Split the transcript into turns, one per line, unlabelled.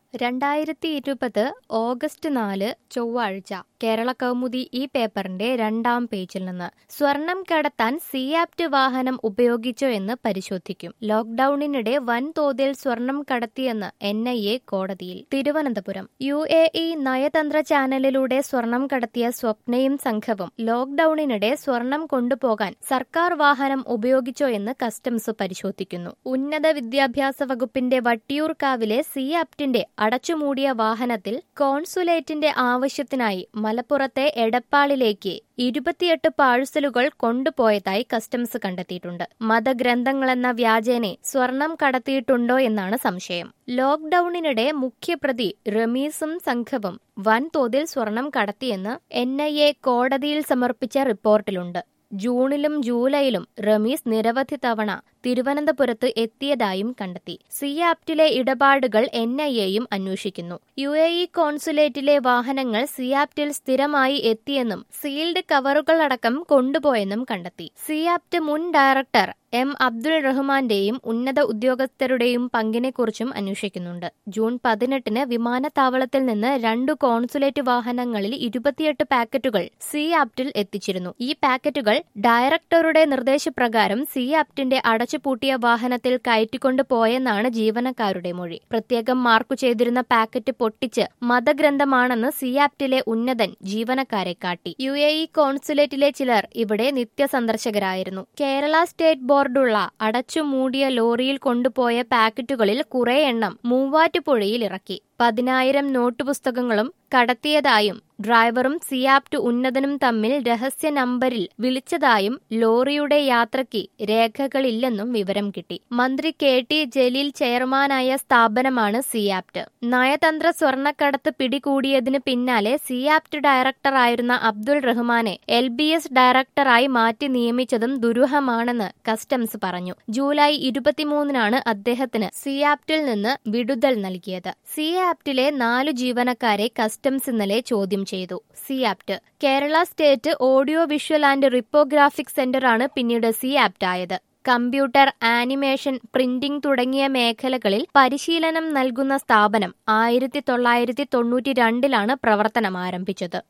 രണ്ടായിരത്തി ഇരുപത് ഓഗസ്റ്റ് നാല് ചൊവ്വാഴ്ച കേരള കൗമുദി ഈ പേപ്പറിന്റെ രണ്ടാം പേജിൽ നിന്ന് സ്വർണം കടത്താൻ സി ആപ്റ്റ് വാഹനം ഉപയോഗിച്ചോ എന്ന് പരിശോധിക്കും ലോക്ഡൌണിനിടെ വൻതോതിൽ സ്വർണം കടത്തിയെന്ന് എൻ ഐ എ കോടതിയിൽ തിരുവനന്തപുരം യു എ ഇ നയതന്ത്ര ചാനലിലൂടെ സ്വർണം കടത്തിയ സ്വപ്നയും സംഘവും ലോക്ഡൌണിനിടെ സ്വർണം കൊണ്ടുപോകാൻ സർക്കാർ വാഹനം ഉപയോഗിച്ചോ എന്ന് കസ്റ്റംസ് പരിശോധിക്കുന്നു ഉന്നത വിദ്യാഭ്യാസ വകുപ്പിന്റെ വട്ടിയൂർക്കാവിലെ സി ആപ്റ്റിന്റെ അടച്ചുമൂടിയ വാഹനത്തിൽ കോൺസുലേറ്റിന്റെ ആവശ്യത്തിനായി മലപ്പുറത്തെ എടപ്പാളിലേക്ക് ഇരുപത്തിയെട്ട് പാഴ്സലുകൾ കൊണ്ടുപോയതായി കസ്റ്റംസ് കണ്ടെത്തിയിട്ടുണ്ട് മതഗ്രന്ഥങ്ങളെന്ന വ്യാജേനെ സ്വർണം കടത്തിയിട്ടുണ്ടോ എന്നാണ് സംശയം ലോക്ഡൌണിനിടെ മുഖ്യപ്രതി റമീസും സംഘവും വൻതോതിൽ സ്വർണം കടത്തിയെന്ന് എൻ ഐ എ കോടതിയിൽ സമർപ്പിച്ച റിപ്പോർട്ടിലുണ്ട് ജൂണിലും ജൂലൈയിലും റമീസ് നിരവധി തവണ തിരുവനന്തപുരത്ത് എത്തിയതായും കണ്ടെത്തി സി ആപ്റ്റിലെ ഇടപാടുകൾ എൻ ഐ എയും അന്വേഷിക്കുന്നു യു എ ഇ കോൺസുലേറ്റിലെ വാഹനങ്ങൾ സി ആപ്റ്റിൽ സ്ഥിരമായി എത്തിയെന്നും സീൽഡ് കവറുകളടക്കം കൊണ്ടുപോയെന്നും കണ്ടെത്തി സി ആപ്റ്റ് മുൻ ഡയറക്ടർ എം അബ്ദുൾ റഹ്മാന്റെയും ഉന്നത ഉദ്യോഗസ്ഥരുടെയും പങ്കിനെക്കുറിച്ചും അന്വേഷിക്കുന്നുണ്ട് ജൂൺ പതിനെട്ടിന് വിമാനത്താവളത്തിൽ നിന്ന് രണ്ടു കോൺസുലേറ്റ് വാഹനങ്ങളിൽ ഇരുപത്തിയെട്ട് പാക്കറ്റുകൾ സി ആപ്റ്റിൽ എത്തിച്ചിരുന്നു ഈ പാക്കറ്റുകൾ ഡയറക്ടറുടെ നിർദ്ദേശപ്രകാരം സി ആപ്റ്റിന്റെ അടച്ചുപൂട്ടിയ വാഹനത്തിൽ കയറ്റിക്കൊണ്ടു പോയെന്നാണ് ജീവനക്കാരുടെ മൊഴി പ്രത്യേകം മാർക്കു ചെയ്തിരുന്ന പാക്കറ്റ് പൊട്ടിച്ച് മതഗ്രന്ഥമാണെന്ന് സി ആപ്റ്റിലെ ഉന്നതൻ ജീവനക്കാരെ കാട്ടി യു എ ഇ കോൺസുലേറ്റിലെ ചിലർ ഇവിടെ നിത്യസന്ദർശകരായിരുന്നു കേരള സ്റ്റേറ്റ് ബോർഡുള്ള അടച്ചുമൂടിയ ലോറിയിൽ കൊണ്ടുപോയ പാക്കറ്റുകളിൽ കുറെ എണ്ണം മൂവാറ്റുപുഴയിൽ ഇറക്കി പതിനായിരം നോട്ട് പുസ്തകങ്ങളും കടത്തിയതായും ഡ്രൈവറും സിയാപ്റ്റ് ഉന്നതനും തമ്മിൽ രഹസ്യ നമ്പരിൽ വിളിച്ചതായും ലോറിയുടെ യാത്രയ്ക്ക് രേഖകളില്ലെന്നും വിവരം കിട്ടി മന്ത്രി കെ ടി ജലീൽ ചെയർമാനായ സ്ഥാപനമാണ് സിയാപ്റ്റ് നയതന്ത്ര സ്വർണ്ണക്കടത്ത് പിടികൂടിയതിന് പിന്നാലെ സിയാപ്റ്റ് ഡയറക്ടറായിരുന്ന അബ്ദുൾ റഹ്മാനെ എൽ ബി എസ് ഡയറക്ടറായി മാറ്റി നിയമിച്ചതും ദുരൂഹമാണെന്ന് കസ്റ്റംസ് പറഞ്ഞു ജൂലൈ ഇരുപത്തിമൂന്നിനാണ് അദ്ദേഹത്തിന് സിയാപ്റ്റിൽ നിന്ന് വിടുതൽ നൽകിയത് സിയാപ്റ്റിലെ നാലു ജീവനക്കാരെ കസ്റ്റംസ് ഇന്നലെ ചോദ്യം ചെയ്തു C apt Kerala state audio visual and reprographic സെന്ററാണ് പിന്നീട് സിയാപ്റ്റ് ആയത് കമ്പ്യൂട്ടർ ആനിമേഷൻ പ്രിന്റിംഗ് തുടങ്ങിയ മേഖലകളിൽ പരിശീലനം നൽകുന്ന സ്ഥാപനം ആയിരത്തി തൊള്ളായിരത്തി തൊണ്ണൂറ്റി രണ്ടിലാണ് പ്രവർത്തനം ആരംഭിച്ചത്